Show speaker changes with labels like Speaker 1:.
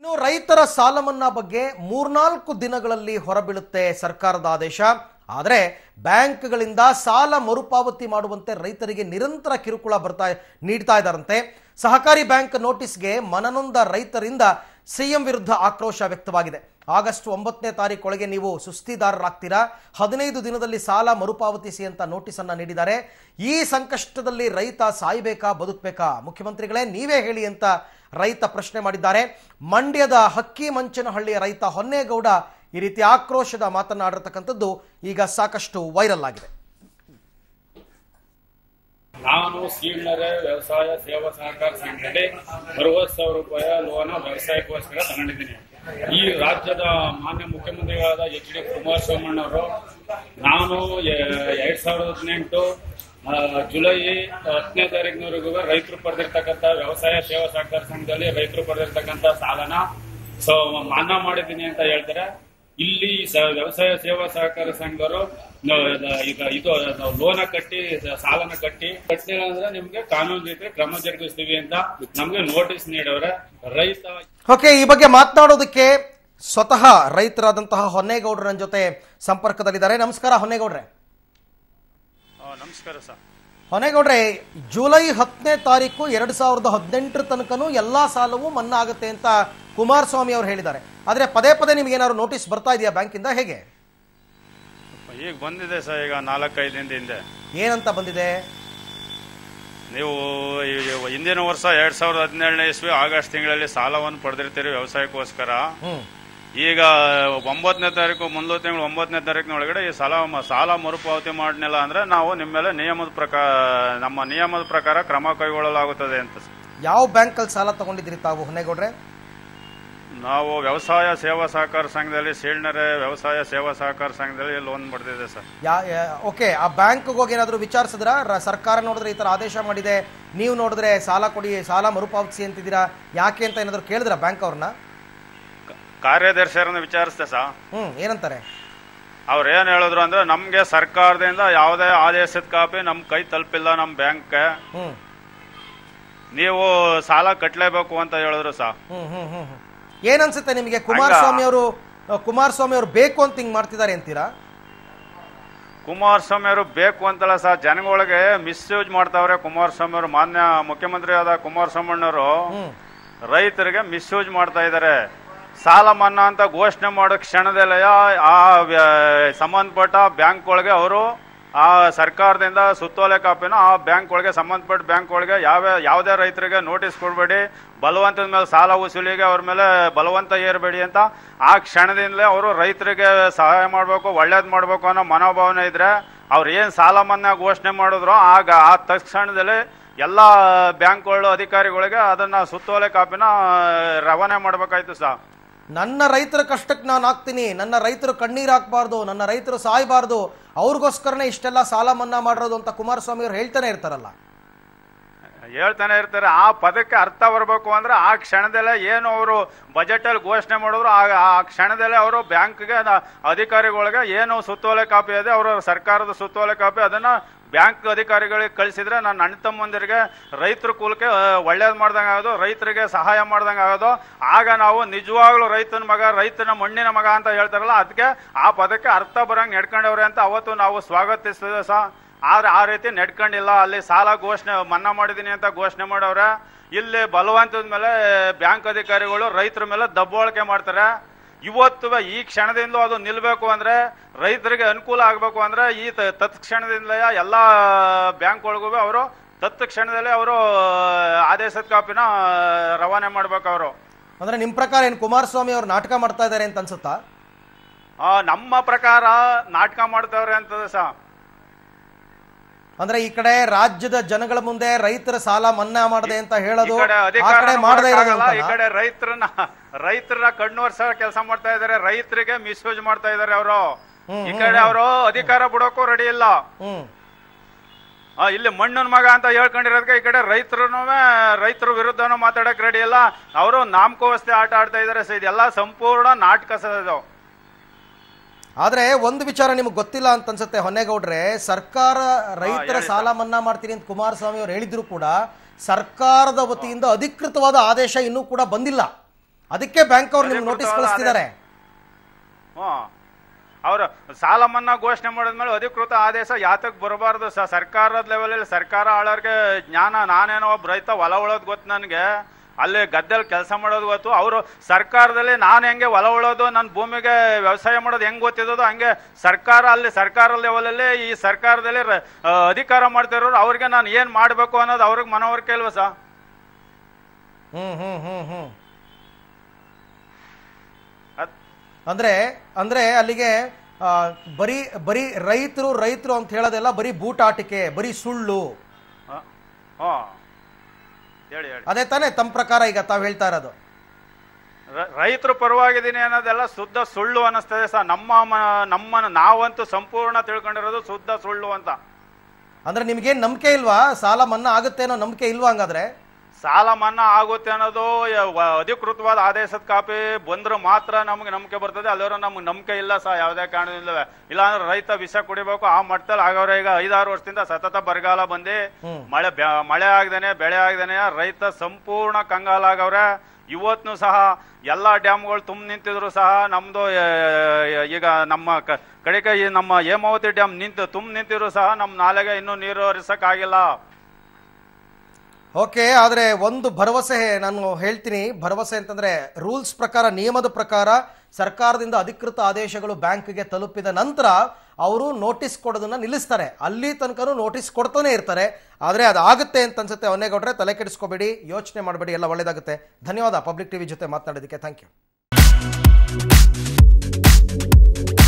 Speaker 1: ಇನ್ನು ರೈತರ ಸಾಲ ಮನ್ನಾ ಬಗ್ಗೆ ಮೂರ್ನಾಲ್ಕು ದಿನಗಳಲ್ಲಿ ಹೊರಬೀಳುತ್ತೆ ಸರ್ಕಾರದ ಆದೇಶ ಆದರೆ ಬ್ಯಾಂಕ್ಗಳಿಂದ ಸಾಲ ಮರುಪಾವತಿ ಮಾಡುವಂತೆ ರೈತರಿಗೆ ನಿರಂತರ ಕಿರುಕುಳ ಬರ್ತಾ ನೀಡ್ತಾ ಇದ್ದಾರಂತೆ ಸಹಕಾರಿ ಬ್ಯಾಂಕ್ ನೋಟಿಸ್ಗೆ ಮನನೊಂದ ರೈತರಿಂದ ಸಿಎಂ ವಿರುದ್ಧ ಆಕ್ರೋಶ ವ್ಯಕ್ತವಾಗಿದೆ ಆಗಸ್ಟ್ ಒಂಬತ್ತನೇ ತಾರೀಕೊಳಗೆ ನೀವು ಸುಸ್ತಿದಾರರಾಗ್ತೀರಾ ಹದಿನೈದು ದಿನದಲ್ಲಿ ಸಾಲ ಮರುಪಾವತಿಸಿ ಅಂತ ನೋಟಿಸ್ ಅನ್ನ ನೀಡಿದ್ದಾರೆ ಈ ಸಂಕಷ್ಟದಲ್ಲಿ ರೈತ ಸಾಯ್ಬೇಕಾ ಬದುಕಬೇಕಾ ಮುಖ್ಯಮಂತ್ರಿಗಳೇ ನೀವೇ ಹೇಳಿ ಅಂತ ರೈತ ಪ್ರಶ್ನೆ ಮಾಡಿದ್ದಾರೆ ಮಂಡ್ಯದ ಹಕ್ಕಿ ಮಂಚನಹಳ್ಳಿಯ ರೈತ ಹೊನ್ನೇಗೌಡ ಈ ರೀತಿ ಆಕ್ರೋಶದ ಮಾತನಾಡಿರ್ತಕ್ಕಂಥದ್ದು ಈಗ ಸಾಕಷ್ಟು ವೈರಲ್ ಆಗಿದೆ
Speaker 2: ನಾನು ಸೀಡ್ನರೆ ವ್ಯವಸಾಯ ಸೇವಾ ಸಹಕಾರ ಸಂಘದಲ್ಲಿ ಅರವತ್ತು ಸಾವಿರ ರೂಪಾಯಿ ಲೋನ ವ್ಯವಸಾಯಕ್ಕೋಸ್ಕರ ತಗೊಂಡಿದ್ದೀನಿ ಈ ರಾಜ್ಯದ ಮಾನ್ಯ ಮುಖ್ಯಮಂತ್ರಿಗಳಾದ ಎಚ್ ಡಿ ಕುಮಾರಸ್ವಾಮಣ್ಣವರು ನಾನು ಎ- ಎರಡ್ ಸಾವಿರದ ಹದಿನೆಂಟು ಆ, ಜುಲೈ ಹತ್ತನೇ ತಾರೀಕಿನವರೆಗೂ ರೈತರು ಪಡೆದಿರ್ತಕ್ಕಂಥ ವ್ಯವಸಾಯ ಸೇವಾ ಸಹಕಾರ ಸಂಘದಲ್ಲಿ ರೈತರು ಪಡೆದಿರ್ತಕ್ಕಂಥ ಸಾಲನ ಸೊ ಮನ್ನಾ ಮಾಡಿದ್ದೀನಿ ಅಂತ ಹೇಳ್ತಾರೆ ಇಲ್ಲಿ ಸ- ವ್ಯವಸಾಯ ಸೇವಾ ಸಹಕಾರ ಸಂಘರು ನ- ನ- ಈಗ ಇದು ಲೋನ ಕಟ್ಟಿ ಸಾಲನ ಕಟ್ಟಿ ಕಟ್ಟಿಲ್ಲ ಅಂದ್ರೆ ನಿಮ್ಗೆ ಕಾನೂನು ರೀತಿ ಕ್ರಮ ಜರುಗಿಸ್ತೀವಿ ಅಂತ ನಮ್ಗೆ ನೋಟಿಸ್ ನೀಡವ್ರೆ ರೈತ
Speaker 1: ಓಕೆ ಈ ಬಗ್ಗೆ ಮಾತನಾಡೋದಕ್ಕೆ ಸ್ವತಃ ರೈತರಾದಂತಹ ಹೊನ್ನೇಗೌಡರ ನನ್ನ ಜೊತೆ ಸಂಪರ್ಕದಲ್ಲಿದ್ದಾರೆ ನಮಸ್ಕಾರ ಹೊನ್ನೇಗೌಡ್ರೆ
Speaker 2: ನಮಸ್ಕಾರ ಸರ್
Speaker 1: ಹೊನೇಗೌಡ್ರೆ ಜುಲೈ ಹತ್ತನೇ ತಾರೀಕು ಎರಡು ಸಾವಿರದ ಹದಿನೆಂಟರ ತನಕನೂ ಎಲ್ಲಾ ಸಾಲವೂ ಮನ್ನಾ ಆಗುತ್ತೆ ಅಂತ ಕುಮಾರಸ್ವಾಮಿ ಅವರು ಹೇಳಿದ್ದಾರೆ ಆದ್ರೆ ಪದೇ ಪದೇ ನಿಮ್ಗೆ ಏನಾದ್ರು ನೋಟಿಸ್ ಬರ್ತಾ ಇದೆಯಾ ಬ್ಯಾಂಕಿಂದ ಹೇಗೆ
Speaker 3: ಈಗ ಬಂದಿದೆ ಸರ್ ಈಗ ನಾಲ್ಕೈದು ದಿನದ ಹಿಂದೆ
Speaker 1: ಏನಂತ ಬಂದಿದೆ
Speaker 3: ನೀವು ಈ ಹಿಂದಿನ ವರ್ಷ ಎರಡ್ ಸಾವಿರದ ಹದಿನೇಳನೇ ಇಸ್ವಿ ಆಗಸ್ಟ್ ತಿಂಗಳಲ್ಲಿ ಸಾಲವನ್ನು ಪಡೆದಿರ್ತೀರಿ ವ್ಯವಸಾಯಕ್ಕೋಸ್ಕರ
Speaker 1: ಹ್ಮ್
Speaker 3: ಈಗ ಒಂಬತ್ತನೇ ತಾರೀಕು ಮುಂದಿನ ತಿಂಗಳು ಒಂಬತ್ತನೇ ತಾರೀಕಿನ ಒಳಗಡೆ ಈ ಸಾಲ ಸಾಲ ಮರುಪಾವತಿ ಮಾಡಲಿಲ್ಲ ಅಂದ್ರೆ ನಾವು ನಿಮ್ಮ ಮೇಲೆ ನಿಯಮದ ಪ್ರಕಾರ ನಮ್ಮ ನಿಯಮದ ಪ್ರಕಾರ ಕ್ರಮ ಕೈಗೊಳ್ಳಲಾಗುತ್ತದೆ ಅಂತ ಸರ್.
Speaker 1: ಯಾವ ಬ್ಯಾಂಕಲ್ಲಿ ಸಾಲ ತಗೊಂಡಿದ್ರಿ ತಾವು ಹೊನ್ನೇಗೌಡ್ರೆ
Speaker 3: ನಾವು ವ್ಯವಸಾಯ ಸೇವಾ ಸಹಕಾರ ಸಂಘದಲ್ಲಿ ಸೀಳ್ನರೆ ವ್ಯವಸಾಯ ಸೇವಾ ಸಹಕಾರ ಸಂಘದಲ್ಲಿ ಲೋನ್ ಪಡೆದಿದೆ ಸರ್
Speaker 1: ಯಾ ಓಕೆ ಆ ಬ್ಯಾಂಕ್ಗೆ ಹೋಗಿ ಏನಾದ್ರು ವಿಚಾರಿಸಿದ್ರ ಸರ್ಕಾರ ನೋಡಿದ್ರೆ ಈ ತರ ಆದೇಶ ಮಾಡಿದೆ ನೀವು ನೋಡಿದ್ರೆ ಸಾಲ ಕೊಡಿ ಸಾಲ ಮರುಪಾವತಿಸಿ ಅಂತಿದ್ದೀರಾ ಯಾಕೆ ಅಂತ ಏನಾದ್ರು ಕೇಳಿದ್ರ ಬ್ಯಾಂಕ್ ಅವ್ರನ್ನ
Speaker 3: ಕಾರ್ಯದರ್ಶಿಯರನ್ನು ವಿಚಾರಿಸಿದೆ ಸರ್
Speaker 1: ಹ್ಮ್ ಏನಂತಾರೆ
Speaker 3: ಅವ್ರು ಏನ್ ಹೇಳಿದ್ರು ಅಂದ್ರೆ ನಮ್ಗೆ ಸರ್ಕಾರದಿಂದ ಯಾವುದೇ ಆದೇಶದ ಕಾಪಿ ನಮ್ ಕೈ ತಲುಪಿಲ್ಲ ನಮ್ ಬ್ಯಾಂಕ್
Speaker 1: ಹ್ಮ್
Speaker 3: ನೀವು ಸಾಲ ಕಟ್ಲೇಬೇಕು ಅಂತ ಹೇಳಿದ್ರು ಸಾ
Speaker 1: ಹ್ಮ್ ಹ್ಮ್ ಹ್ಮ್ ಹ್ಮ್. ಏನನ್ಸುತ್ತೆ ನಿಮಗೆ ಕುಮಾರಸ್ವಾಮಿ ಅವರು ಕುಮಾರಸ್ವಾಮಿ ಅವರು ಬೇಕು ಅಂತ ಹಿಂಗ್ ಮಾಡ್ತಿದ್ದಾರೆ ಅಂತೀರಾ
Speaker 3: ಕುಮಾರಸ್ವಾಮಿ ಅವರು ಬೇಕು ಅಂತಲ್ಲ ಸಾ ಜನಗಳಿಗೆ ಮಿಸ್ಯೂಸ್ ಮಾಡ್ತಾವ್ರೆ ಕುಮಾರಸ್ವಾಮಿ ಅವರು ಮಾನ್ಯ ಮುಖ್ಯಮಂತ್ರಿ ಆದ ಕುಮಾರಸ್ವಾಮಣ್ಣವರು
Speaker 1: ಹ್ಮ್
Speaker 3: ರೈತರಿಗೆ ಮಿಸ್ಯೂಸ್ ಮಾಡ್ತಾ ಇದ್ದಾರೆ ಸಾಲ ಮನ್ನಾ ಅಂತ ಘೋಷಣೆ ಮಾಡೋ ಕ್ಷಣದಲ್ಲೇ ಆ ವ್ಯ- ಸಂಬಂಧಪಟ್ಟ ಬ್ಯಾಂಕ್ ಒಳಗೆ ಅವರು ಆ ಸರ್ಕಾರದಿಂದ ಸುತ್ತೋಲೆ ಕಾಪಿನ ಆ ಬ್ಯಾಂಕ್ ಒಳಗೆ ಸಂಬಂಧಪಟ್ಟ ಬ್ಯಾಂಕ್ ಒಳಗೆ ಯಾವ ಯಾವುದೇ ರೈತರಿಗೆ ನೋಟಿಸ್ ಕೊಡಬೇಡಿ ಬಲವಂತದ ಮೇಲೆ ಸಾಲ ವಸೂಲಿಗೆ ಅವ್ರ ಮೇಲೆ ಬಲವಂತ ಏರಬೇಡಿ ಅಂತ ಆ ಕ್ಷಣದಿಂದಲೇ ಅವರು ರೈತರಿಗೆ ಸಹಾಯ ಮಾಡಬೇಕು ಒಳ್ಳೇದು ಮಾಡಬೇಕು ಅನ್ನೋ ಮನೋಭಾವನೆ ಇದ್ರೆ ಅವ್ರು ಏನು ಸಾಲ ಮನ್ನಾ ಘೋಷಣೆ ಮಾಡಿದ್ರು ಆಗ ಆ ತಕ್ಷಣದಲ್ಲಿ ಎಲ್ಲ ಬ್ಯಾಂಕ್ಗಳು ಅಧಿಕಾರಿಗಳಿಗೆ ಅದನ್ನ ಸುತ್ತೋಲೆ ಕಾಪಿನ ರವಾನೆ ಮಾಡ್ಬೇಕಾಯ್ತು ಸಾ
Speaker 1: ನನ್ನ ರೈತರ ಕಷ್ಟಕ್ಕೆ ನಾನು ಹಾಕ್ತೀನಿ ನನ್ನ ರೈತರು ಕಣ್ಣೀರು ಹಾಕ್ಬಾರ್ದು ನನ್ನ ರೈತರು ಸಾಯ್ಬಾರ್ದು ಅವ್ರಿಗೋಸ್ಕರನೇ ಇಷ್ಟೆಲ್ಲ ಸಾಲ ಮನ್ನಾ ಮಾಡಿರೋದು ಅಂತ ಕುಮಾರಸ್ವಾಮಿ ಅವರು ಹೇಳ್ತಾನೆ ಇರ್ತಾರಲ್ಲ
Speaker 3: ಹೇಳ್ತಾನೆ ಇರ್ತಾರೆ ಆ ಪದಕ್ಕೆ ಅರ್ಥ ಬರಬೇಕು ಅಂದ್ರೆ ಆ ಕ್ಷಣದಲ್ಲೇ ಏನು ಅವರು ಬಜೆಟ್ ಅಲ್ಲಿ ಘೋಷಣೆ ಮಾಡಿದ್ರು ಆ ಆ ಕ್ಷಣದಲ್ಲೇ ಅವರು ಬ್ಯಾಂಕ್ಗೆ ಅಧಿಕಾರಿಗಳಿಗೆ ಏನು ಸುತ್ತೋಲೆ ಕಾಪಿ ಇದೆ ಅವರ ಸರ್ಕಾರದ ಸುತ್ತೋಲೆ ಕಾಪಿ ಅದನ್ನ ಬ್ಯಾಂಕ್ ಅಧಿಕಾರಿಗಳಿಗೆ ಕಳಿಸಿದ್ರೆ ನನ್ನ ಅಣ್ಣ ತಮ್ಮಂದಿರಿಗೆ ರೈತರ ಕುಲಕ್ಕೆ ಒಳ್ಳೇದು ಮಾಡ್ದಂಗೆ ಆಗೋದು ರೈತರಿಗೆ ಸಹಾಯ ಮಾಡ್ದಂಗೆ ಆಗೋದು ಆಗ ನಾವು ನಿಜವಾಗ್ಲೂ ರೈತನ ಮಗ ರೈತನ ಮಣ್ಣಿನ ಮಗ ಅಂತ ಹೇಳ್ತಾರಲ್ಲ ಅದಕ್ಕೆ ಆ ಪದಕ್ಕೆ ಅರ್ಥ ಬರಂಗೆ ನಡ್ಕೊಂಡವ್ರೆ ಅಂತ ಅವತ್ತು ನಾವು ಸ್ವಾಗತಿಸಿದ್ವಿ ಸಹ ಆದ್ರೆ ಆ ರೀತಿ ನಡ್ಕೊಂಡಿಲ್ಲ ಅಲ್ಲಿ ಸಾಲ ಘೋಷಣೆ ಮನ್ನಾ ಮಾಡಿದೀನಿ ಅಂತ ಘೋಷಣೆ ಮಾಡವ್ರೆ ಇಲ್ಲಿ ಬಲವಂತದ ಮೇಲೆ ಬ್ಯಾಂಕ್ ಅಧಿಕಾರಿಗಳು ರೈತರ ಮೇಲೆ ದಬ್ಬಾಳಿಕೆ ಮಾಡ್ತಾರೆ ಇವತ್ತು ಈ ಕ್ಷಣದಿಂದಲೂ ಅದು ನಿಲ್ಬೇಕು ಅಂದ್ರೆ ರೈತರಿಗೆ ಅನುಕೂಲ ಆಗ್ಬೇಕು ಅಂದ್ರೆ ಈ ತ- ತತ್ಕ್ಷಣದಿಂದಲೇ ಎಲ್ಲ ಬ್ಯಾಂಕ್ ಒಳಗೂ ಅವರು ತತ್ಕ್ಷಣದಲ್ಲೇ ಅವರು ಆದೇಶದ ಕಾಪಿನ ರವಾನೆ ಮಾಡ್ಬೇಕು ಅವರು
Speaker 1: ಅಂದ್ರೆ ನಿಮ್ ಪ್ರಕಾರ ಏನು ಕುಮಾರಸ್ವಾಮಿ ಅವರು ನಾಟಕ ಮಾಡ್ತಾ ಇದ್ದಾರೆ ಅಂತ ಅನ್ಸುತ್ತಾ
Speaker 3: ಆ, ನಮ್ಮ ಪ್ರಕಾರ ನಾಟಕ ಮಾಡ್ತಾವ್ರೆ ಅಂತದ ಸಹ
Speaker 1: ಅಂದ್ರೆ ಈ ಕಡೆ ರಾಜ್ಯದ ಜನಗಳ ಮುಂದೆ ರೈತರ ಸಾಲ ಮನ್ನಾ ಮಾಡದೆ ಅಂತ
Speaker 3: ಈ
Speaker 1: ಹೇಳೋದು
Speaker 3: ಕಡೆ
Speaker 1: ಆ
Speaker 3: ಅಧಿಕಾರ
Speaker 1: ಕಡೆ ಮಾಡದೇ ಇರೋದು
Speaker 3: ಮಾಡಕ್ಕಾಗಲ್ಲ, ಈ
Speaker 1: ಅಂತನಾ?
Speaker 3: ಕಡೆ ರೈತರನ್ನ ರೈತರನ್ನ ಕಣ್ಣುವರ್ಸ ಕೆಲಸ ಮಾಡ್ತಾ ಇದಾರೆ ರೈತರಿಗೆ ಮಿಸ್ಯೂಸ್ ಮಾಡ್ತಾ ಇದಾರೆ ಅವರು
Speaker 1: ಹ್ಮ್,
Speaker 3: ಈ ಕಡೆ ಅವರು ಅಧಿಕಾರ ಬಿಡೋಕು ರೆಡಿ ಇಲ್ಲ
Speaker 1: ಹ್ಮ್
Speaker 3: ಆ, ಇಲ್ಲಿ ಮಣ್ಣನ್ ಮಗ ಅಂತ ಹೇಳ್ಕೊಂಡಿರೋದಕ್ಕೆ ಈ ಕಡೆ ರೈತರನ್ನು ರೈತರ ವಿರುದ್ಧನೂ ಮಾತಾಡಕ್ ರೆಡಿ ಇಲ್ಲ ಅವರು ನಾಮಕೋವಸ್ತೆ ಆಟ ಆಡ್ತಾ ಇದಾರೆ ಸೊ ಇದೆಲ್ಲ ಸಂಪೂರ್ಣ ನಾಟಕ ಸರ್ ಇದು
Speaker 1: ಆದ್ರೆ ಒಂದು ವಿಚಾರ ನಿಮ್ಗೆ ಗೊತ್ತಿಲ್ಲ ಅಂತ ಅನ್ಸುತ್ತೆ ಹೊನ್ನೇಗೌಡ್ರೆ ಸರ್ಕಾರ ರೈತರ
Speaker 3: ಹೇಳಿ
Speaker 1: ಸಾಲ ಮನ್ನಾ ಮಾಡ್ತೀನಿ ಅಂತ ಕುಮಾರಸ್ವಾಮಿ ಅವರು ಹೇಳಿದ್ರು ಕೂಡ ಸರ್ಕಾರದ ವತಿಯಿಂದ ಅಧಿಕೃತವಾದ ಆದೇಶ ಇನ್ನೂ ಕೂಡ ಬಂದಿಲ್ಲ ಅದಕ್ಕೆ ಬ್ಯಾಂಕ್ ಅವ್ರು ನಿಮ್ಗೆ ನೋಟಿಸ್
Speaker 3: ಅಧಿಕೃತವಾದ
Speaker 1: ಕಳಿಸ್ತಿದ್ದಾರೆ
Speaker 3: ಹ್ಮ್ ಅವ್ರು ಸಾಲ ಮನ್ನಾ ಘೋಷಣೆ ಮಾಡಿದ್ಮೇಲೆ ಅಧಿಕೃತ ಆದೇಶ ಯಾತಕ್ ಬರಬಾರ್ದು ಸ ಸರ್ಕಾರದ ಲೆವೆಲಲ್ಲಿ ಸರ್ಕಾರ ಆಳೋರ್ಗೆ ಜ್ಞಾನ ನಾನೇನೋ ಒಬ್ಬ ರೈತ ಹೊಲ ಉಳೋದು ಗೊತ್ತು ನನಗೆ ಅಲ್ಲಿ ಗದ್ದೆಲಿ ಕೆಲಸ ಮಾಡೋದು ಗೊತ್ತು ಅವರು ಸರ್ಕಾರದಲ್ಲಿ ನಾನು ಹೆಂಗೆ ಹೊಲ ಉಳೋದು ನನ್ನ ಭೂಮಿಗೆ ವ್ಯವಸಾಯ ಮಾಡೋದು ಹೆಂಗ್ ಗೊತ್ತಿದ್ದೋ ಹಂಗೆ ಸರ್ಕಾರ ಅಲ್ಲಿ ಸರ್ಕಾರ ಲೆವೆಲಲ್ಲಿ ಈ ಸರ್ಕಾರದಲ್ಲಿ ರ- ಆ, ಅಧಿಕಾರ ಮಾಡ್ತಿರೋರು ಅವ್ರಿಗೆ ನಾನು ಏನ್ ಮಾಡಬೇಕು ಅನ್ನೋದು ಅವ್ರಿಗೆ ಮನವರಿಕೆ ಇಲ್ವಾ ಸರ್
Speaker 1: ಹ್ಮ್ ಹ್ಮ್ ಹ್ಮ್ ಹ್ಮ್
Speaker 3: ಅದ್-
Speaker 1: ಅಂದ್ರೆ ಅಂದ್ರೆ ಅಲ್ಲಿಗೆ ಆ, ಬರೀ ಬರೀ ರೈತರು ರೈತರು ಅಂತ ಹೇಳೋದೆಲ್ಲ ಬರೀ ಬೂಟಾಟಿಕೆ ಬರೀ ಸುಳ್ಳು
Speaker 3: ಆ, ಹ್ಮ್ ಹೇಳಿ ಹೇಳಿ
Speaker 1: ಅದೇ ತಾನೇ ತಮ್ಮ ಪ್ರಕಾರ ಈಗ ತಾವು ಹೇಳ್ತಾ ಇರೋದು
Speaker 3: ರ- ರೈತರು ಪರವಾಗಿದ್ದೀನಿ ಅನ್ನೋದೆಲ್ಲ ಶುದ್ಧ ಸುಳ್ಳು ಅನ್ನಿಸ್ತದೆ ಸರ್ ನಮ್ಮ ಮ- ನಮ್ಮನ್ನ ನಾವಂತೂ ಸಂಪೂರ್ಣ ತಿಳ್ಕೊಂಡಿರೋದು ಶುದ್ಧ ಸುಳ್ಳು ಅಂತ
Speaker 1: ಅಂದ್ರೆ ನಿಮ್ಗೇನ್ ನಂಬಿಕೆ ಇಲ್ವಾ ಸಾಲ ಮನ್ನಾ ಆಗುತ್ತೆ ಅನ್ನೋ ನಂಬಿಕೆ ಇಲ್ವಾ ಹಂಗಾದ್ರೆ
Speaker 3: ಸಾಲ ಮನ್ನಾ ಆಗುತ್ತೆ ಅನ್ನೋದು ಯ- ವ- ಅಧಿಕೃತವಾದ ಆದೇಶದ ಕಾಪಿ ಬಂದ್ರೆ ಮಾತ್ರ ನಮ್ಗೆ ನಂಬಿಕೆ ಬರ್ತದೆ ಅಲ್ಲಿರೋ ನಮ್ಗೆ ನಂಬಿಕೆ ಇಲ್ಲ ಸಹ ಯಾವುದೇ ಕಾರಣದಿಂದಲೇ ಇಲ್ಲಾಂದ್ರೆ ರೈತ ವಿಷ ಕುಡಿಬೇಕು ಆ ಮಟ್ಟದಲ್ಲಿ ಆಗವ್ರೆ ಈಗ ಐದಾರು ವರ್ಷದಿಂದ ಸತತ ಬರಗಾಲ ಬಂದು
Speaker 1: ಹ್ಮ್.
Speaker 3: ಮಳೆ ಬ್ಯಾ- ಮಳೆ ಆಗದೇನೆ ಬೆಳೆ ಆಗದೇನೆ ರೈತ ಸಂಪೂರ್ಣ ಕಂಗಾಲಾಗವ್ರೆ ಇವತ್ನು ಸಹ ಎಲ್ಲಾ ಡ್ಯಾಮ್ಗಳು ತುಂಬ ನಿಂತಿದ್ರು ಸಹ ನಮ್ದು ಆ, ಈಗ ನಮ್ಮ ಕ- ಕಡೆಗೆ ಈ ನಮ್ಮ ಹೇಮಾವತಿ ಡ್ಯಾಮ್ ನಿಂತು ತುಂಬ ನಿಂತಿದ್ರು ಸಹ ನಮ್ಮ ನಾಲೆಗೆ ಇನ್ನೂ ನೀರು ಹರಿಸಕ್ ಆಗಿಲ್ಲ
Speaker 1: ಓಕೆ ಆದರೆ ಒಂದು ಭರವಸೆ ನಾನು ಹೇಳ್ತೀನಿ ಭರವಸೆ ಅಂತಂದ್ರೆ ರೂಲ್ಸ್ ಪ್ರಕಾರ ನಿಯಮದ ಪ್ರಕಾರ ಸರ್ಕಾರದಿಂದ ಅಧಿಕೃತ ಆದೇಶಗಳು ಬ್ಯಾಂಕ್ಗೆ ತಲುಪಿದ ನಂತರ ಅವರು ನೋಟಿಸ್ ಕೊಡೋದನ್ನ ನಿಲ್ಲಿಸ್ತಾರೆ ಅಲ್ಲಿ ತನಕನೂ ನೋಟಿಸ್ ಕೊಡ್ತಾನೆ ಇರ್ತಾರೆ ಆದರೆ ಅದಾಗುತ್ತೆ ಅಂತ ಅನ್ಸುತ್ತೆ ಅವನೇಗೌಡ್ರೆ ತಲೆ ಕೆಡಿಸ್ಕೋಬೇಡಿ ಯೋಚನೆ ಮಾಡಬೇಡಿ ಎಲ್ಲ ಒಳ್ಳೇದಾಗುತ್ತೆ ಧನ್ಯವಾದ ಪಬ್ಲಿಕ್ ಟಿವಿ ಜೊತೆ ಮಾತನಾಡೋದಕ್ಕೆ ಥ್ಯಾಂಕ್ ಯು